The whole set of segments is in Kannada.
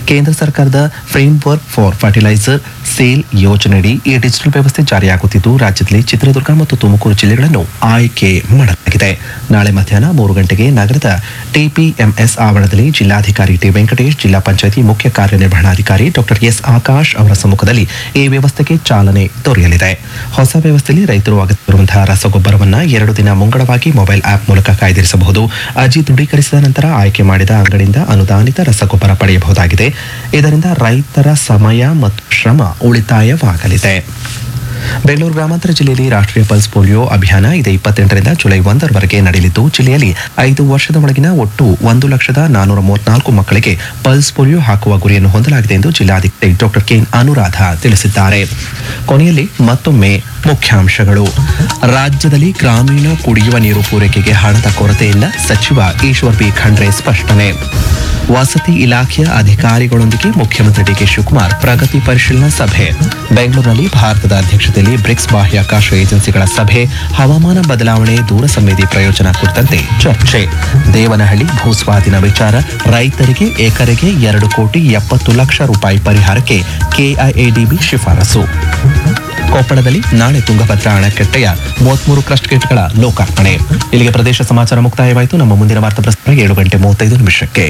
ಕೇಂದ್ರ ಸರ್ಕಾರದ ಫ್ರೇಮ್ವರ್ಕ್ ಫಾರ್ ಫರ್ಟಿಲೈಸರ್ ಸೇಲ್ ಯೋಜನೆಯಡಿ ಈ ಡಿಜಿಟಲ್ ವ್ಯವಸ್ಥೆ ಜಾರಿಯಾಗುತ್ತಿದ್ದು ರಾಜ್ಯದಲ್ಲಿ ಚಿತ್ರದುರ್ಗ ಮತ್ತು ತುಮಕೂರು ಜಿಲ್ಲೆಗಳನ್ನು ಆಯ್ಕೆ ಮಾಡಲಾಗಿದೆ ನಾಳೆ ಮಧ್ಯಾಹ್ನ ಮೂರು ಗಂಟೆಗೆ ನಗರದ ಟಿಪಿಎಂಎಸ್ ಆವರಣದಲ್ಲಿ ಜಿಲ್ಲಾಧಿಕಾರಿ ಟಿ ವೆಂಕಟೇಶ್ ಜಿಲ್ಲಾ ಪಂಚಾಯತಿ ಮುಖ್ಯ ಕಾರ್ಯನಿರ್ವಹಣಾಧಿಕಾರಿ ಡಾಕ್ಟರ್ ಎಸ್ ಆಕಾಶ್ ಅವರ ಸಮ್ಮುಖದಲ್ಲಿ ಈ ವ್ಯವಸ್ಥೆಗೆ ಚಾಲನೆ ದೊರೆಯಲಿದೆ ಹೊಸ ವ್ಯವಸ್ಥೆಯಲ್ಲಿ ರೈತರು ಅಗತ್ಯವಿರುವಂತಹ ರಸಗೊಬ್ಬರವನ್ನ ಎರಡು ದಿನ ಮುಂಗಡವಾಗಿ ಮೊಬೈಲ್ ಆಪ್ ಮೂಲಕ ಕಾಯ್ದಿರಿಸಬಹುದು ಅರ್ಜಿ ದೃಢೀಕರಿಸಿದ ನಂತರ ಆಯ್ಕೆ ಮಾಡಿದ ಅಂಗಡಿಯಿಂದ ಅನುದಾನಿತ ರಸಗೊಬ್ಬರ ಪಡೆಯಬಹುದಾಗಿದೆ ಇದರಿಂದ ರೈತರ ಸಮಯ ಮತ್ತು ಶ್ರಮ ಉಳಿತಾಯವಾಗಲಿದೆ ಬೆಂಗಳೂರು ಗ್ರಾಮಾಂತರ ಜಿಲ್ಲೆಯಲ್ಲಿ ರಾಷ್ಟ್ರೀಯ ಪಲ್ಸ್ ಪೋಲಿಯೋ ಅಭಿಯಾನ ಇದೇ ಇಪ್ಪತ್ತೆಂಟರಿಂದ ಜುಲೈ ಒಂದರವರೆಗೆ ನಡೆಯಲಿದ್ದು ಜಿಲ್ಲೆಯಲ್ಲಿ ಐದು ವರ್ಷದ ಒಳಗಿನ ಒಟ್ಟು ಒಂದು ಲಕ್ಷದ ನಾನೂರ ಮೂವತ್ನಾಲ್ಕು ಮಕ್ಕಳಿಗೆ ಪಲ್ಸ್ ಪೋಲಿಯೋ ಹಾಕುವ ಗುರಿಯನ್ನು ಹೊಂದಲಾಗಿದೆ ಎಂದು ಜಿಲ್ಲಾಧಿಕಾರಿ ಡಾಕ್ಟರ್ ಕೆನ್ ಅನುರಾಧ ತಿಳಿಸಿದ್ದಾರೆ ಕೊನೆಯಲ್ಲಿ ಮತ್ತೊಮ್ಮೆ ಮುಖ್ಯಾಂಶಗಳು ರಾಜ್ಯದಲ್ಲಿ ಗ್ರಾಮೀಣ ಕುಡಿಯುವ ನೀರು ಪೂರೈಕೆಗೆ ಹಣದ ಕೊರತೆ ಇಲ್ಲ ಸಚಿವ ಈಶ್ವರ್ ಬಿ ಖಂಡ್ರೆ ಸ್ಪಷ್ಟನೆ ವಸತಿ ಇಲಾಖೆಯ ಅಧಿಕಾರಿಗಳೊಂದಿಗೆ ಮುಖ್ಯಮಂತ್ರಿ ಡಿಕೆ ಶಿವಕುಮಾರ್ ಪ್ರಗತಿ ಪರಿಶೀಲನಾ ಸಭೆ ಬೆಂಗಳೂರಿನಲ್ಲಿ ಭಾರತದ ಅಧ್ಯಕ್ಷತೆಯಲ್ಲಿ ಬ್ರಿಕ್ಸ್ ಬಾಹ್ಯಾಕಾಶ ಏಜೆನ್ಸಿಗಳ ಸಭೆ ಹವಾಮಾನ ಬದಲಾವಣೆ ದೂರ ಸಂವೇದಿ ಪ್ರಯೋಜನ ಕುರಿತಂತೆ ಚರ್ಚೆ ದೇವನಹಳ್ಳಿ ಭೂಸ್ವಾಧೀನ ವಿಚಾರ ರೈತರಿಗೆ ಎಕರೆಗೆ ಎರಡು ಕೋಟಿ ಎಪ್ಪತ್ತು ಲಕ್ಷ ರೂಪಾಯಿ ಪರಿಹಾರಕ್ಕೆ ಕೆಐಎಡಿಬಿ ಶಿಫಾರಸು ಕೊಪ್ಪಳದಲ್ಲಿ ನಾಳೆ ತುಂಗಭದ್ರಾ ಅಣೆಕಟ್ಟೆಯ ಮೂವತ್ಮೂರು ಕ್ರಸ್ಟ್ ಗೇಟ್ಗಳ ಲೋಕಾರ್ಪಣೆ ಇಲ್ಲಿಗೆ ಪ್ರದೇಶ ಸಮಾಚಾರ ಮುಕ್ತಾಯವಾಯಿತು ನಮ್ಮ ಮುಂದಿನ ವಾರ್ತಾ ಪ್ರಸಾರ ಏಳು ಗಂಟೆ ಮೂವತ್ತೈದು ನಿಮಿಷಕ್ಕೆ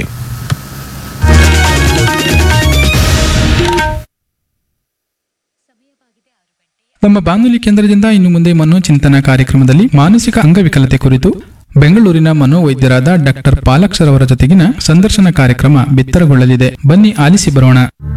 ನಮ್ಮ ಬಾನುಲಿ ಕೇಂದ್ರದಿಂದ ಇನ್ನು ಮುಂದೆ ಮನೋಚಿಂತನ ಕಾರ್ಯಕ್ರಮದಲ್ಲಿ ಮಾನಸಿಕ ಅಂಗವಿಕಲತೆ ಕುರಿತು ಬೆಂಗಳೂರಿನ ಮನೋವೈದ್ಯರಾದ ಡಾಕ್ಟರ್ ಪಾಲಕ್ಷರವರ ಜೊತೆಗಿನ ಸಂದರ್ಶನ ಕಾರ್ಯಕ್ರಮ ಬಿತ್ತರಗೊಳ್ಳಲಿದೆ ಬನ್ನಿ ಆಲಿಸಿ ಬರೋಣ